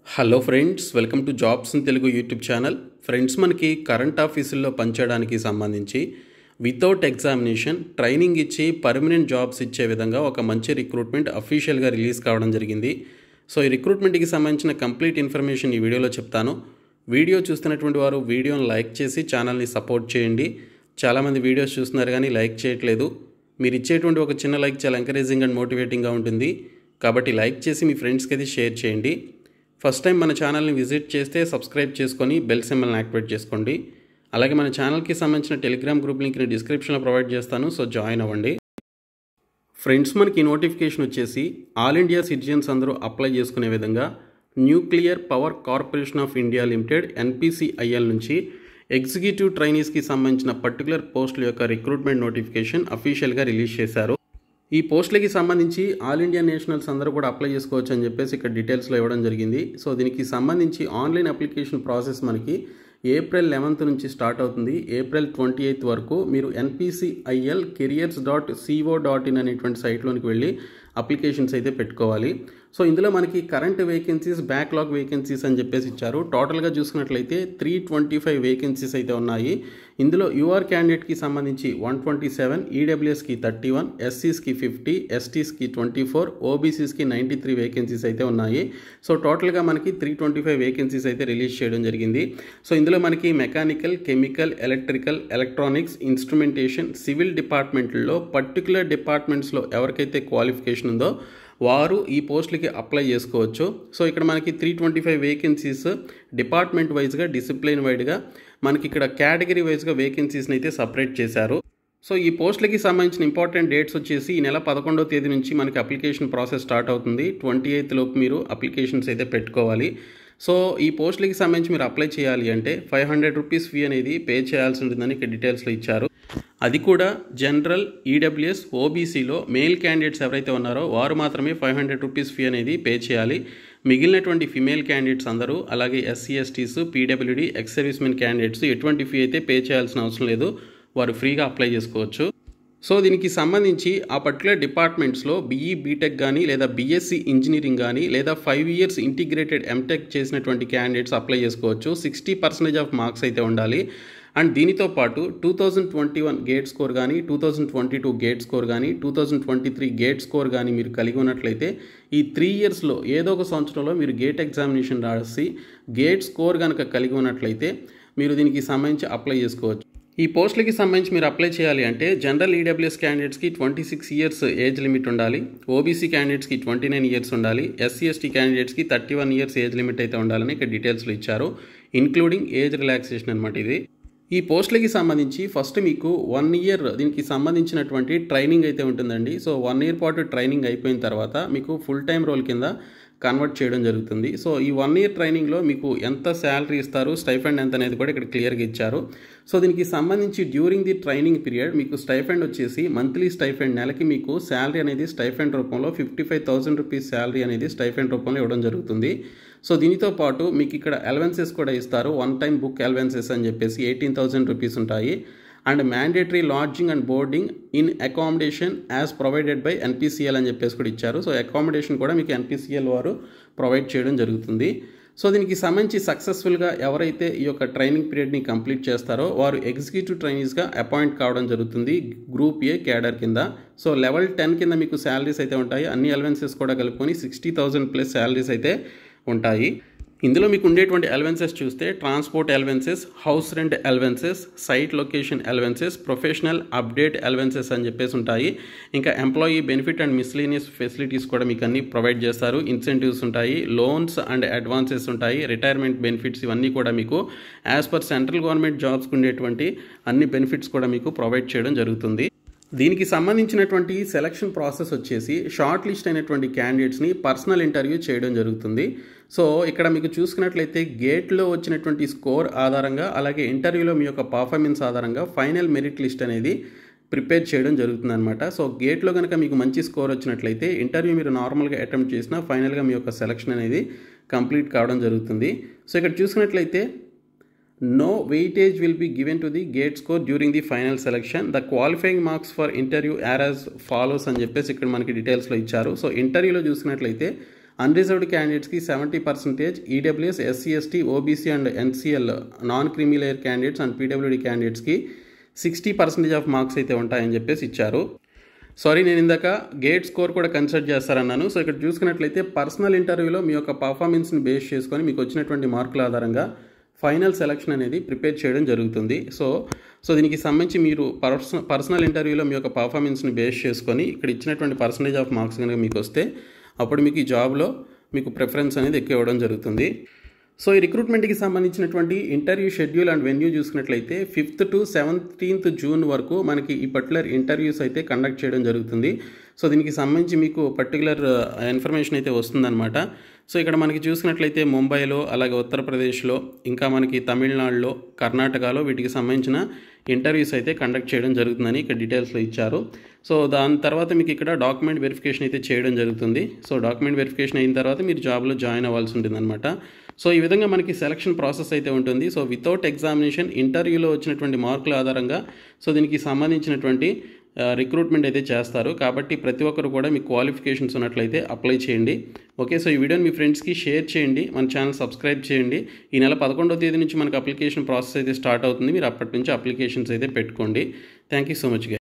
Hello friends welcome to jobs in Telugu YouTube channel friends మనకి current ఆఫీసుల్లో పనిచేయడానికి సంబంధించి వితౌట్ ఎగ్జామినేషన్ ట్రైనింగ్ ఇచ్చి పర్మనెంట్ జాబ్స్ ఇచ్చే విధంగా ఒక మంచి రిక్రూట్మెంట్ అఫీషియల్గా రిలీజ్ కావడం జరిగింది సో ఈ రిక్రూట్మెంట్కి సంబంధించిన కంప్లీట్ ఇన్ఫర్మేషన్ ఈ వీడియోలో చెప్తాను వీడియో చూస్తున్నటువంటి వారు వీడియోని లైక్ చేసి ఛానల్ని సపోర్ట్ చేయండి చాలామంది వీడియోస్ చూస్తున్నారు కానీ లైక్ చేయట్లేదు మీరు ఇచ్చేటువంటి ఒక చిన్న లైక్ చాలా ఎంకరేజింగ్ అండ్ మోటివేటింగ్గా ఉంటుంది కాబట్టి లైక్ చేసి మీ ఫ్రెండ్స్కి అది షేర్ చేయండి ఫస్ట్ టైం మన ఛానల్ని విజిట్ చేస్తే సబ్స్క్రైబ్ చేసుకొని బెల్ సింబల్ని యాక్టివేట్ చేసుకోండి అలాగే మన ఛానల్కి సంబంధించిన టెలిగ్రామ్ గ్రూప్ లింక్ని డిస్క్రిప్షన్లో ప్రొవైడ్ చేస్తాను సో జాయిన్ అవ్వండి ఫ్రెండ్స్ మనకి నోటిఫికేషన్ వచ్చేసి ఆల్ ఇండియా సిటిజన్స్ అందరూ అప్లై చేసుకునే విధంగా nuclear power corporation of India limited NPCIL నుంచి ఎగ్జిక్యూటివ్ ట్రైనీస్కి సంబంధించిన పర్టికులర్ పోస్టుల యొక్క రిక్రూట్మెంట్ నోటిఫికేషన్ అఫీషియల్గా రిలీజ్ చేశారు ఈ పోస్టులకి సంబంధించి ఆల్ ఇండియా నేషనల్స్ అందరూ కూడా అప్లై చేసుకోవచ్చు అని చెప్పేసి ఇక్కడ డీటెయిల్స్లో ఇవ్వడం జరిగింది సో దీనికి సంబంధించి ఆన్లైన్ అప్లికేషన్ ప్రాసెస్ మనకి ఏప్రిల్ లెవెన్త్ నుంచి స్టార్ట్ అవుతుంది ఏప్రిల్ ట్వంటీ ఎయిత్ వరకు మీరు NPCIL careers dot C O dot in అనేటువంటి సైట్లోనికి వెళ్ళి అప్లికేషన్స్ అయితే పెట్టుకోవాలి సో ఇందులో మనకి కరెంట్ వేకెన్సీస్ బ్యాక్లాగ్ వేకెన్సీస్ అని చెప్పేసి ఇచ్చారు టోటల్గా చూసుకున్నట్లయితే త్రీ ట్వంటీ ఫైవ్ వేకెన్సీస్ అయితే ఉన్నాయి ఇందులో యూఆర్ క్యాండిడేట్కి సంబంధించి వన్ ట్వంటీ సెవెన్ ఈడబ్ల్యూఎస్కి థర్టీ వన్ ఎస్సీస్కి ఫిఫ్టీ ఎస్టీస్కి ట్వంటీ ఫోర్ ఓబీసీస్కి నైంటీ త్రీ వేకెన్సీస్ అయితే ఉన్నాయి సో టోటల్గా మనకి త్రీ ట్వంటీ ఫైవ్ వేకెన్సీస్ అయితే రిలీజ్ చేయడం జరిగింది సో ఇందులో మనకి mechanical chemical electrical electronics instrumentation civil డిపార్ట్మెంట్లో పర్టికులర్ డిపార్ట్మెంట్స్లో ఎవరికైతే క్వాలిఫికేషన్ ఉందో వారు ఈ పోస్టులకి అప్లై చేసుకోవచ్చు సో ఇక్కడ మనకి three twenty five vacancies department వైజ్గా డిసిప్లిన్ వైడ్గా మనకి ఇక్కడ కేటగిరీ వైజ్గా వేకెన్సీస్ని అయితే సపరేట్ చేశారు సో ఈ పోస్టులకి సంబంధించిన ఇంపార్టెంట్ డేట్స్ వచ్చేసి ఈ నెల పదకొండవ తేదీ నుంచి మనకి అప్లికేషన్ ప్రాసెస్ స్టార్ట్ అవుతుంది ట్వంటీ ఎయిత్ లోపు మీరు అప్లికేషన్స్ అయితే పెట్టుకోవాలి సో ఈ పోస్టులకి సంబంధించి మీరు అప్లై చేయాలి అంటే ఫైవ్ హండ్రెడ్ రూపీస్ ఫీ అనేది పే చేయాల్సి ఉంటుందని ఇక్కడ డీటెయిల్స్లో ఇచ్చారు అది కూడా జనరల్ ఈడబ్ల్యూఎస్ ఓబీసీలో మేల్ క్యాండిడేట్స్ ఎవరైతే ఉన్నారో వారు మాత్రమే ఫైవ్ హండ్రెడ్ రూపీస్ ఫీ అనేది పే చేయాలి మిగిలినటువంటి ఫిమేల్ క్యాండిడేట్స్ అందరూ అలాగే SC STs PWD ex servicemen candidates ఎటువంటి ఫీ అయితే పే చేయాల్సిన అవసరం లేదు వారు ఫ్రీగా అప్లై చేసుకోవచ్చు సో దీనికి సంబంధించి ఆ పర్టికులర్ డిపార్ట్మెంట్స్లో బీఈ బీటెక్ కానీ లేదా బీఎస్సీ ఇంజనీరింగ్ కానీ లేదా ఫైవ్ ఇయర్స్ ఇంటిగ్రేటెడ్ ఎంటెక్ చేసినటువంటి క్యాండిడేట్స్ అప్లై చేసుకోవచ్చు సిక్స్టీ పర్సెంటేజ్ ఆఫ్ మార్క్స్ అయితే ఉండాలి అండ్ దీనితో పాటు two thousand twenty one GATE score కానీ two thousand twenty two GATE score కానీ two thousand twenty three GATE score కానీ మీరు కలిగి ఉన్నట్లయితే ఈ త్రీ ఇయర్స్లో ఏదో ఒక సంవత్సరంలో మీరు గేట్ ఎగ్జామినేషన్ రాసి గేట్ స్కోర్ కనుక కలిగి ఉన్నట్లయితే మీరు దీనికి సంబంధించి అప్లై చేసుకోవచ్చు ఈ పోస్టులకి సంబంధించి మీరు అప్లై చేయాలి అంటే జనరల్ ఈడబ్ల్యూఎస్ క్యాండిడేట్స్కి twenty six years age limit ఉండాలి ఓబీసీ క్యాండిడేట్స్కి ట్వంటీ నైన్ ఇయర్స్ ఉండాలి ఎస్సీ ఎస్టీ క్యాండిడేట్స్కి thirty one years age limit అయితే ఉండాలని ఇక్కడ డీటెయిల్స్లో ఇచ్చారు ఇన్క్లూడింగ్ ఏజ్ రిలాక్సేషన్ అనమాట ఇది ఈ పోస్టులకి సంబంధించి ఫస్ట్ మీకు వన్ ఇయర్ దీనికి సంబంధించినటువంటి ట్రైనింగ్ అయితే ఉంటుందండి సో వన్ ఇయర్ పాటు ట్రైనింగ్ అయిపోయిన తర్వాత మీకు ఫుల్ టైం రోల్ కింద కన్వర్ట్ చేయడం జరుగుతుంది సో ఈ వన్ ఇయర్ ట్రైనింగ్లో మీకు ఎంత శాలరీ ఇస్తారు స్టైఫండ్ ఎంత అనేది కూడా ఇక్కడ క్లియర్గా ఇచ్చారు సో దీనికి సంబంధించి డ్యూరింగ్ ది ట్రైనింగ్ పీరియడ్ మీకు స్టైఫండ్ వచ్చేసి మంత్లీ స్టైఫండ్ నెలకి మీకు శాలరీ అనేది స్టైఫండ్ రూపంలో fifty five thousand rupees salary అనేది స్టైఫండ్ రూపంలో ఇవ్వడం జరుగుతుంది సో దీనితో పాటు మీకు ఇక్కడ అలవెన్సెస్ కూడా ఇస్తారు వన్ టైం బుక్ అలవెన్సెస్ అని చెప్పేసి ఎయిటీన్ థౌసండ్ రూపీస్ ఉంటాయి and mandatory lodging and boarding in accommodation as provided by NPCL అని చెప్పేసి కూడా ఇచ్చారు సో అకామిడేషన్ కూడా మీకు ఎన్పిసిఎల్ వారు ప్రొవైడ్ చేయడం జరుగుతుంది సో దీనికి సంబంధించి సక్సెస్ఫుల్గా ఎవరైతే ఈ యొక్క ట్రైనింగ్ పీరియడ్ని కంప్లీట్ చేస్తారో వారు ఎగ్జిక్యూటివ్ ట్రైనీస్గా అపాయింట్ కావడం జరుగుతుంది గ్రూప్ ఏ క్యాడర్ కింద సో లెవెల్ టెన్ కింద మీకు శాలరీస్ అయితే ఉంటాయి అన్ని అలవెన్సెస్ కూడా కలుపుకొని సిక్స్టీ థౌజండ్ ప్లస్ శాలరీస్ అయితే ఉంటాయి ఇందులో మీకు ఉండేటువంటి అలవెన్సెస్ చూస్తే transport allowances house rent allowances site location allowances professional update allowances అని చెప్పేసి ఉంటాయి ఇంకా employee benefit and miscellaneous facilities కూడా మీకు అన్ని ప్రొవైడ్ చేస్తారు ఇన్సెంటివ్స్ ఉంటాయి లోన్స్ అండ్ అడ్వాన్సెస్ ఉంటాయి రిటైర్మెంట్ బెనిఫిట్స్ ఇవన్నీ కూడా మీకు యాజ్ పర్ సెంట్రల్ గవర్నమెంట్ జాబ్స్కి ఉండేటువంటి అన్ని బెనిఫిట్స్ కూడా మీకు ప్రొవైడ్ చేయడం జరుగుతుంది దీనికి సంబంధించినటువంటి సెలక్షన్ ప్రాసెస్ వచ్చేసి షార్ట్ లిస్ట్ అయినటువంటి క్యాండిడేట్స్ని పర్సనల్ ఇంటర్వ్యూ చేయడం జరుగుతుంది సో ఇక్కడ మీకు చూసుకున్నట్లయితే గేట్లో వచ్చినటువంటి స్కోర్ ఆధారంగా అలాగే ఇంటర్వ్యూలో మీ యొక్క పర్ఫార్మెన్స్ ఆధారంగా ఫైనల్ మెరిట్ లిస్ట్ అనేది ప్రిపేర్ చేయడం జరుగుతుంది అనమాట సో గేట్లో కనుక మీకు మంచి స్కోర్ వచ్చినట్లయితే ఇంటర్వ్యూ మీరు నార్మల్గా అటెంప్ట్ చేసినా ఫైనల్గా మీ యొక్క సెలక్షన్ అనేది కంప్లీట్ కావడం జరుగుతుంది సో ఇక్కడ చూసుకున్నట్లయితే No weightage will be given to the gate score during the final selection. The qualifying marks for interview are as follows అని చెప్పేసి ఇక్కడ మనకి డీటెయిల్స్లో ఇచ్చారు సో ఇంటర్వ్యూలో చూసినట్లయితే అన్రిజర్వ్డ్ క్యాండిడేట్స్కి seventy percentage EWS SC ST OBC and NCL non creamy layer candidates and PWD క్యాండిడేట్స్కి sixty percentage of marks అయితే ఉంటాయని చెప్పేసి ఇచ్చారు సారీ నేను ఇందాక గేట్ స్కోర్ కూడా కన్సిడర్ చేస్తారన్నాను సో ఇక్కడ చూసుకున్నట్లయితే పర్సనల్ ఇంటర్వ్యూలో మీ యొక్క పర్ఫార్మెన్స్ని బేస్ చేసుకొని మీకు వచ్చినటువంటి మార్కుల ఆధారంగా ఫైనల్ సెలక్షన్ అనేది ప్రిపేర్ చేయడం జరుగుతుంది సో సో దీనికి సంబంధించి మీరు పర్సనల్ పర్సనల్ ఇంటర్వ్యూలో మీ యొక్క పర్ఫార్మెన్స్ని బేస్ చేసుకొని ఇక్కడ ఇచ్చినటువంటి పర్సంటేజ్ ఆఫ్ మార్క్స్ కనుక మీకు వస్తే అప్పుడు మీకు ఈ జాబ్లో మీకు ప్రిఫరెన్స్ అనేది ఎక్కువ ఇవ్వడం జరుగుతుంది సో ఈ రిక్రూట్మెంట్కి సంబంధించినటువంటి ఇంటర్వ్యూ షెడ్యూల్ అండ్ వెన్యూ చూసుకున్నట్లయితే ఫిఫ్త్ టు సెవెంటీన్త్ జూన్ వరకు మనకి ఈ పర్టికులర్ ఇంటర్వ్యూస్ అయితే కండక్ట్ చేయడం జరుగుతుంది సో దీనికి సంబంధించి మీకు పర్టికులర్ ఇన్ఫర్మేషన్ అయితే వస్తుందన్నమాట సో ఇక్కడ మనకి చూసినట్లయితే ముంబైలో అలాగే ఉత్తరప్రదేశ్లో ఇంకా మనకి తమిళనాడులో కర్ణాటకలో వీటికి సంబంధించిన ఇంటర్వ్యూస్ అయితే కండక్ట్ చేయడం జరుగుతుందని ఇక్కడ డీటెయిల్స్లో ఇచ్చారు సో దాని తర్వాత మీకు ఇక్కడ డాక్యుమెంట్ వెరిఫికేషన్ అయితే చేయడం జరుగుతుంది సో డాక్యుమెంట్ వెరిఫికేషన్ అయిన తర్వాత మీరు జాబ్లో జాయిన్ అవ్వాల్సి ఉంటుందన్నమాట సో ఈ విధంగా మనకి సెలక్షన్ ప్రాసెస్ అయితే ఉంటుంది సో వితౌట్ ఎగ్జామినేషన్ ఇంటర్వ్యూలో వచ్చినటువంటి మార్కుల ఆధారంగా సో దీనికి సంబంధించినటువంటి రిక్రూట్మెంట్ అయితే చేస్తారు కాబట్టి ప్రతి ఒక్కరు కూడా మీ క్వాలిఫికేషన్స్ ఉన్నట్లయితే అప్లై చేయండి ఓకే సో ఈ వీడియోని మీ ఫ్రెండ్స్కి షేర్ చేయండి మన ఛానల్ సబ్స్క్రైబ్ చేయండి ఈ నెల పదకొండవ తేదీ నుంచి మనకు అప్లికేషన్ ప్రాసెస్ అయితే స్టార్ట్ అవుతుంది మీరు అప్పటి నుంచి అప్లికేషన్స్ అయితే పెట్టుకోండి థ్యాంక్ యూ సో మచ్